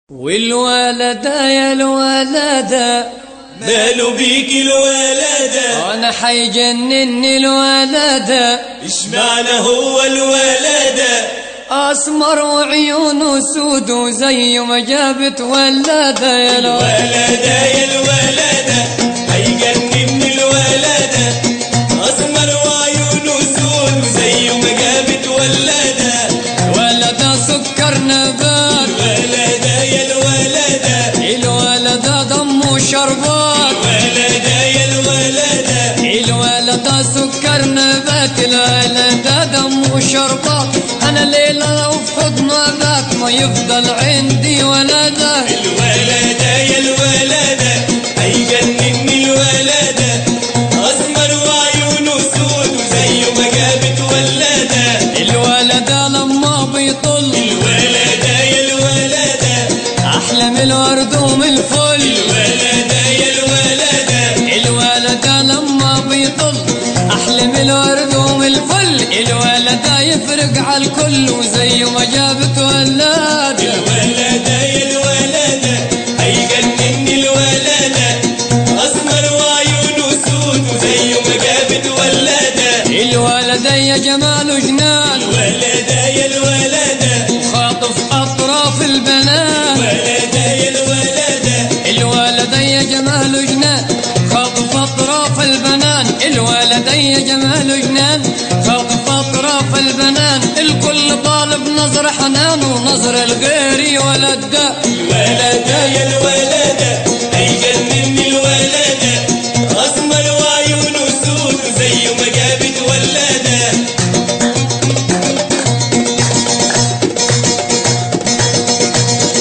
والولدة يا الولدة ماله بيك الولدة انا حيجنني الولدة ايش معنى هو الولدة اسمر وعيونه سود وزي ما جابت ولدة يا الولدة ولدة يا الولدة هيجنني الولدة اسمر وعيونه سود وزي ما جابت ولدة ولدة سكر نبات ولدة يا الولدة الولدة دمه شربات ولدة يا الولدة الولدة سكر نبات الولدة دمه شربات انا ليلة لو في حضن بات ما يفضل عندي ولدة الولدة يا الولدة هيجنني الولدة اسمر وعيونه سود وزي ما جابت ولدة الولدة لما بيطل الولدة يا الولدة احلى من الورد ومن الفل الولدة يا الولدة الولدة لما بيطل احلى من الورد ومن الفل الولدة يفرق على الكل وزي ما جابت ولادة الولدة يا الولدة هيجنني الولدة اسمر وعيونه سود وزي ما جابت ولدة الولدة يا جمال جنان الولدة يا الولدة خاطف اطراف البنات ولدة يا الولدة الولدة يا جمال جنان خاطف اطراف البنان الولدة يا جمال جنان خاطف اطراف البنان الكل طالب نظر حنان ونظر الغير ولده